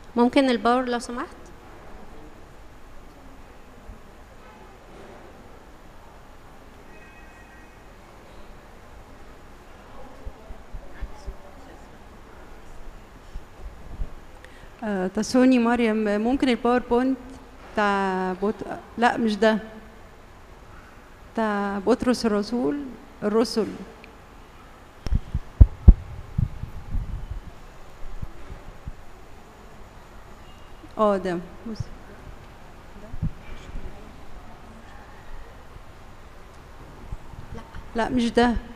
ممكن الباور لو سمحت آه، تسوني مريم ممكن الباوربوينت بتاع بوت... لا مش ده بتاع بطرس الرسول الرسل اه ده بص. لا مش ده